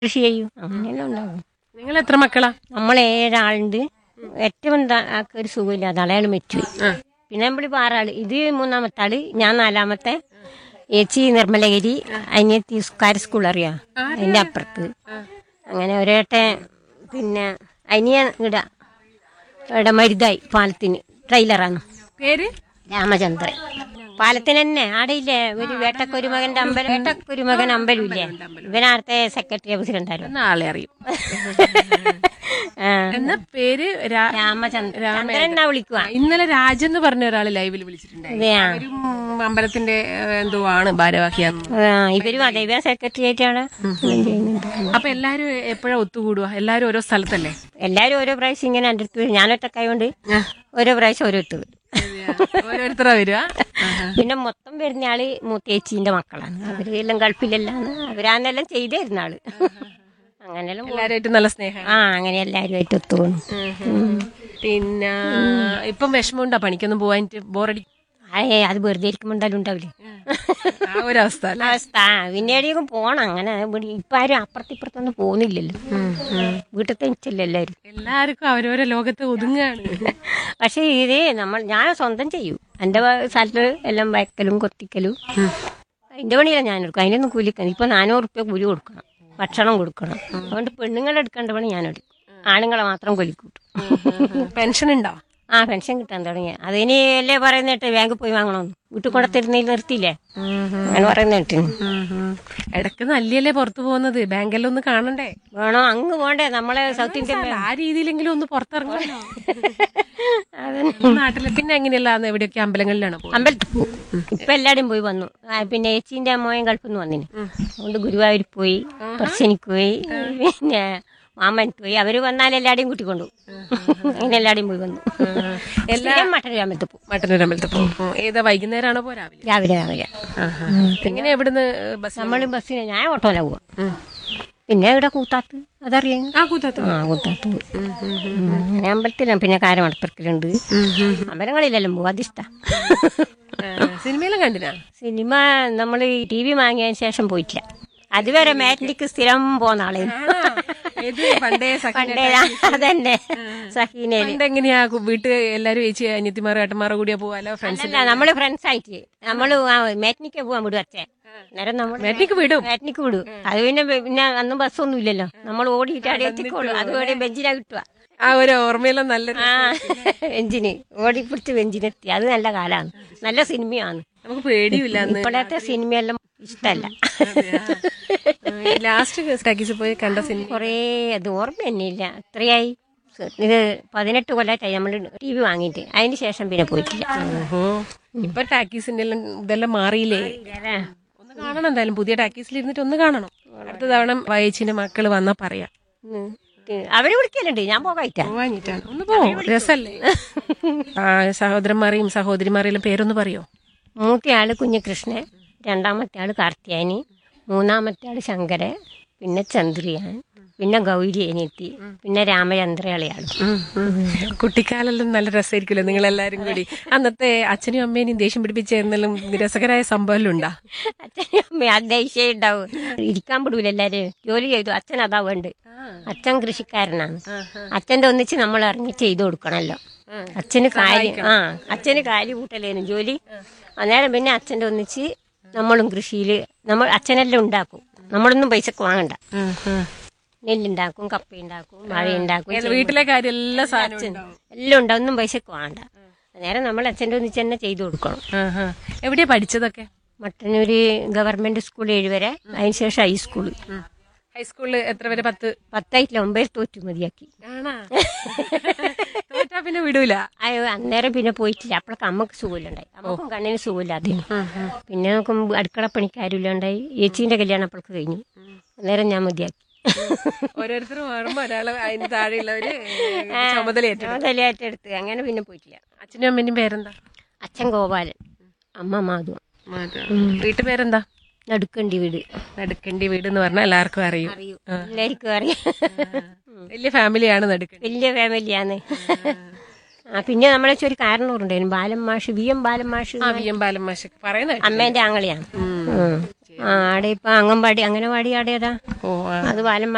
കൃഷി ചെയ്യും അങ്ങനെയെല്ലാം ഉണ്ടാകും നിങ്ങൾ എത്ര മക്കളാ നമ്മൾ ഏഴാളുണ്ട് ഏറ്റവും താ- ആൾക്ക് ഒരു സുഖമില്ലാതെ അയാൾ മരിച്ചുപോയി പിന്നെ നമ്മളിപ്പോൾ ആറാള് ഇത് മൂന്നാമത്തെ ആള് ഞാൻ നാലാമത്തെ ഏച്ചി നിർമ്മലഗിരി അനിയത്തി സ്കാർ സ്കൂൾ അറിയാം അതിന്റെ അപ്പുറത്ത് അങ്ങനെ ഒരേട്ടെ പിന്നെ അനിയൻ ഇട ഇവിടെ മരുതായി പാലത്തിന് ട്രെയിലറാണ് പേര് രാമചന്ദ്രൻ പാലത്തിന് തന്നെ ആടെയില്ലേ ഒരു വേട്ടക്കൊരു മകന്റെ അമ്പലം വേട്ടക്കൊരു മകൻ അമ്പലം ഇല്ലേ ഇവനാടത്തെ സെക്രട്ടറി പ്രസിഡന്റായിരുന്നു എന്ന ആളെ അറിയും ആ. എന്ന പേര് രാ- രാമചന്ദ്രൻ ചന്ദ്രൻ എന്നാ വിളിക്കുക ഇന്നലെ രാജൻ എന്ന് പറഞ്ഞ ഒരാൾ ലൈവിൽ വിളിച്ചിട്ടുണ്ടായിരുന്നു അതെയാ അവരും അമ്പലത്തിന്റെ ഏഹ്, എന്തോ ആണ് ഭാരവാഹിയാന്ന് ആ, ഇവരും അതെ ഇവ സെക്രട്ടറി ആയിട്ടാണ് ചെയ്യുന്നുണ്ട് അപ്പൊ എല്ലാരും എപ്പോഴാ ഒത്തുകൂടുക എല്ലാരും ഓരോ സ്ഥലത്തല്ലേ എല്ലാരും ഓരോ പ്രാവശ്യം ഇങ്ങനെ എൻ്റെ അടുത്ത് വരും ഞാനൊറ്റക്കായോണ്ട് ഓരോ പ്രാവശ്യം ഓരോ ഇട്ട് വരും ഓരോരുത്തരാ വരിക പിന്നെ മൊത്തം വരുന്ന ആള് മൂത്തേച്ചീന്റെ മക്കളാണ് അവര് എല്ലാം ഗൾഫിലെല്ലാന്ന് അവരാന്നെല്ലാം ചെയ്തായിരുന്ന ആള് അങ്ങനെല്ലാം പോ- എല്ലാരായിട്ടും നല്ല സ്നേഹം ആ അങ്ങനെ എല്ലാരുമായിട്ട് ഒത്തുപോകും പിന്നെ ഇപ്പം വിഷമമുണ്ടോ പണിക്കൊന്നും പോവാനിട്ട് ബോറടി അയേ അത് വെറുതെ ഇരിക്കുമ്പോൾ എന്തായാലും ഉണ്ടാവില്ലേ ആ ഒരു അവസ്ഥ അല്ലേ അവസ്ഥ പിന്നെ എവിടെയെങ്കിലും പോണം അങ്ങനെ ഇവിടെ ഇപ്പൊ ആരും അപ്പുറത്തിപ്പുറത്തൊന്നും പോകുന്നില്ലല്ലോ വീട്ടിൽ തനിച്ചല്ലോ എല്ലാരും എല്ലാവർക്കും അവരോരോ ലോകത്ത് ഒതുങ്ങാണ് പക്ഷെ ഇത് നമ്മൾ ഞാൻ സ്വന്തം ചെയ്യും എൻ്റെ വ- സ്ഥലത്ത് എല്ലാം വയക്കലും കൊത്തിക്കലും അതിന്റെ പണിയില്ല ഞാൻ എടുക്കും അതിനൊന്നും കൂലിക്കണം ഇപ്പൊ നാനൂറ് റുപ്യ കൂലി കൊടുക്കണം ഭക്ഷണം കൊടുക്കണം അതുകൊണ്ട് പെണ്ണുങ്ങൾ എടുക്കേണ്ട പണി ഞാൻ എടുക്കും ആണുങ്ങളെ മാത്രം കൊലിക്കൂട്ടും പെൻഷൻ ഉണ്ടോ ആ പെൻഷൻ കിട്ടാൻ തുടങ്ങി അതിന് അല്ലേ പറയുന്നിട്ട് ബാങ്കിൽ പോയി വാങ്ങണമെന്ന് വീട്ടിൽ കൊണ്ടത്തിരുന്നതിൽ നിർത്തിയില്ലേ അങ്ങനെ പറയുന്നിട്ട് ഇടക്ക് നല്ലിയല്ലേ പുറത്തു പോകുന്നത് ബാങ്കെല്ലാം ഒന്ന് കാണണ്ടേ വേണോ അങ്ങ് പോണ്ടേ നമ്മളെ സൗത്ത് ഇന്ത്യൻ ആ രീതിയിലെങ്കിലും ഒന്ന് പുറത്തിറങ്ങണല്ലോ അതന്നെ നാട്ടില് പിന്നെ എങ്ങനെയല്ല എവിടെയൊക്കെ അമ്പലങ്ങളിലാണോ പോകുന്നത് അമ്പലത്തിൽ പോകും ഇപ്പൊ എല്ലാരും പോയി വന്നു ആ, പിന്നെ ഏച്ചീന്റെ അമ്മയും ഗൾഫിൽ നിന്ന് വന്നിന് അതുകൊണ്ട് ഗുരുവായൂർ പോയി പറശ്ശനിക്ക് പോയി പിന്നെ മാമനത്ത് പോയി അവര് വന്നാൽ എല്ലാടെയും കൂട്ടിക്കൊണ്ടു അങ്ങനെ എല്ലാടെയും പോയി വന്നു എല്ലാം മട്ടൻ അമ്പലത്തിൽ പോകും മട്ടന്നൂർ അമ്പലത്തിൽ പോകും ഏതാ വൈകുന്നേരമാണോ പോ രാവിലെ രാവിലെ രാവിലെ എങ്ങനെ എവിടുന്ന് ബസ് നമ്മൾ ബസ്സിന് ഞാൻ ഓട്ടോയിലാണ് പോവാ പിന്നെ ഇവിടെ കൂത്താത്ത് അതറിയാം ആ കൂത്താത്ത ആ കൂത്താത്ത് പോയി ഉം. അങ്ങനെ അമ്പലത്തിലാണ് പിന്നെ കാരമടപ്പുറത്തിലുണ്ട് അമ്പലങ്ങളിലെല്ലാം പോകും അതിഷ്ട സിനിമയെല്ലാം കണ്ടിനാ സിനിമ നമ്മൾ ടി വി വാങ്ങിയതിന് ശേഷം പോയിട്ടില്ല അതുവരെ മാറ്റിനിക്ക് സ്ഥിരം പോന്ന ആളെ ഏത് പണ്ടേ സഖി- പണ്ടേ അതന്നെ സഹീനയില് പണ്ട് എങ്ങനെയാ കു- വീട്ട് എല്ലാരും ചേച്ചി അനിയത്തിമാരും ഏട്ടന്മാരും കൂടിയാ പോവാലോ ഫ്രണ്ട്സ് അല്ല നമ്മള് ഫ്രണ്ട്സ് ആയിട്ട് നമ്മള് മാറ്റിനിക്ക് പോവാൻ വിടും അച്ഛൻ അന്നേരം നമ്മൾ മാറ്റിനിക്ക് വിടും മാറ്റിനിക്ക് വിടും അത് പിന്നെ പിന്നെ അന്നും ബസ്സൊന്നും ഇല്ലല്ലോ നമ്മൾ ഓടിയിട്ട് അവിടെ എത്തിക്കോളും അത് ഓടി ബെഞ്ചിനാ കിട്ടുക ആ ഒരു ഓർമ്മയെല്ലാം നല്ല ആ ബെഞ്ചിന് ഓടിപ്പിടിച്ച് ബെഞ്ചിനെത്തി അത് നല്ല കാലാണ് നല്ല സിനിമയാണ് നമുക്ക് പേടിയില്ല അന്ന് ഇപ്പോഴത്തെ സിനിമയെല്ലാം ഇഷ്ടല്ല ലാസ്റ്റ് ടാക്കീസ് പോയി കണ്ട സിനിമ കുറേ അത് ഓർമ്മ തന്നെ ഇല്ല എത്രയായി ഇത് പതിനെട്ട് കൊല്ലത്തായി നമ്മൾ ടി വി വാങ്ങിയിട്ട് അതിന് ശേഷം പിന്നെ പോയിട്ടില്ല ഓഹോ ഇപ്പൊ ടാക്കീസിന്റെ എല്ലാം ഇതെല്ലാം മാറിയില്ലേ ഒന്ന് കാണണം എന്തായാലും പുതിയ ടാക്കീസിൽ ഇരുന്നിട്ട് ഒന്ന് കാണണം അടുത്ത തവണ വയച്ചിന്റെ മക്കള് വന്നാ പറയാം ഉം. അവര് വിളിക്കലുണ്ട് ഞാൻ പോകായിട്ടാ വാങ്ങിട്ടാണ് ഒന്ന് പോ രസല്ലേ ആ സഹോദരന്മാരെയും സഹോദരിമാരെയും പേരൊന്ന് പറയോ മൂത്ത ആള് കുഞ്ഞികൃഷ്ണൻ രണ്ടാമത്തെ ആള് കാർത്തിയാനി മൂന്നാമത്തെ ആള് ശങ്കര പിന്നെ ചന്ദ്രിയാൻ പിന്നെ ഗൗരി അനിയത്തി പിന്നെ രാമചന്ദ്രയാളെയാണ് കുട്ടിക്കാലെല്ലാം നല്ല രസമായിരിക്കുമല്ലോ നിങ്ങൾ എല്ലാരും കൂടി അന്നത്തെ അച്ഛനും അമ്മേനെയും ദേഷ്യം പിടിപ്പിച്ച എന്തെല്ലാം രസകരമായ സംഭവം ഉണ്ടാ അച്ഛനും അമ്മയും അത് ദേഷ്യം ഉണ്ടാവും ഇരിക്കാൻ വിടൂല എല്ലാരും ജോലി ചെയ്തു അച്ഛൻ അതാ വേണ്ട അച്ഛൻ കൃഷിക്കാരനാണ് അച്ഛന്റെ ഒന്നിച്ച് നമ്മൾ ഇറങ്ങി ചെയ്തു കൊടുക്കണല്ലോ അച്ഛന് കാര്യം ആ അച്ഛന് കാലി കൂട്ടലേനും ജോലി അന്നേരം പിന്നെ അച്ഛന്റെ ഒന്നിച്ച് നമ്മളും കൃഷിയിൽ നമ്മൾ അച്ഛനെല്ലാം ഉണ്ടാക്കും നമ്മളൊന്നും പൈസക്ക് വാങ്ങണ്ട നെല്ലുണ്ടാക്കും കപ്പയുണ്ടാക്കും മഴയുണ്ടാക്കും ഏത് വീട്ടിലെ കാര്യം എല്ലാ സാധനവും അച്ഛൻ എല്ലാം ഉണ്ട് ഒന്നും പൈസക്ക് വേണ്ട അന്നേരം നമ്മൾ അച്ഛൻ്റെ ഒന്നിച്ച് തന്നെ ചെയ്തു കൊടുക്കണം ആഹാ. എവിടെയാ പഠിച്ചതൊക്കെ മട്ടന്നൂര് ഗവൺമെന്റ് സ്കൂൾ ഏഴ് വരെ അതിനുശേഷം ഹൈസ്കൂള് ഹൈസ്കൂളിൽ എത്ര വരെ പത്ത് പത്തായിട്ടില്ല ഒമ്പത് തോറ്റു മതിയാക്കി ആണാ തോറ്റാ പിന്നെ വിടൂല അയ്യോ അന്നേരം പിന്നെ പോയിട്ടില്ല അപ്പോഴൊക്കെ അമ്മക്ക് സുഖമില്ലുണ്ടായി അമ്മക്കും കണ്ണിന് സുഖമില്ലാതെ പിന്നെ നോക്കുമ്പോൾ അടുക്കള പണിക്കാരില്ലാണ്ടായി ഏച്ചീൻ്റെ കല്യാണം അപ്പോഴൊക്കെ കഴിഞ്ഞു അന്നേരം ഞാൻ മതിയാക്കി ഓരോരുത്തരും മാറുമ്പോ ഒരാള് അതിന് താഴെയുള്ളവര് ചുമതലയേറ്റു ചുമതലയായിട്ടെടുത്ത് അങ്ങനെ പിന്നെ പോയിട്ടില്ല അച്ഛനും അമ്മേനും പേരെന്താ അച്ഛൻ ഗോപാലൻ അമ്മ മാധു വീട്ടു പേരെന്താ നടുക്കണ്ടി വീട് നടുക്കണ്ടി വീട് എന്ന് പറഞ്ഞാൽ എല്ലാവർക്കും അറിയും അറിയൂ എല്ലാവർക്കും അറിയാം വലിയ ഫാമിലിയാണ് നടുക്കണ്ടി വലിയ ഫാമിലിയാണ് ആ പിന്നെ നമ്മളെ വെച്ച് ഒരു കാരണവരുണ്ടായിരുന്നു ബാലൻ മാഷ് വി എം ബാലൻ മാഷ് ആ വി എം ബാലൻ മാഷ് പറയുന്നത് അമ്മേന്റെ ആങ്ങളെയാണ് ഉം. ആ ആടെ ഇപ്പൊ അംഗൻവാടി അംഗനവാടി ആടെ ഏതാ ഓ ആ അത് ബാലൻ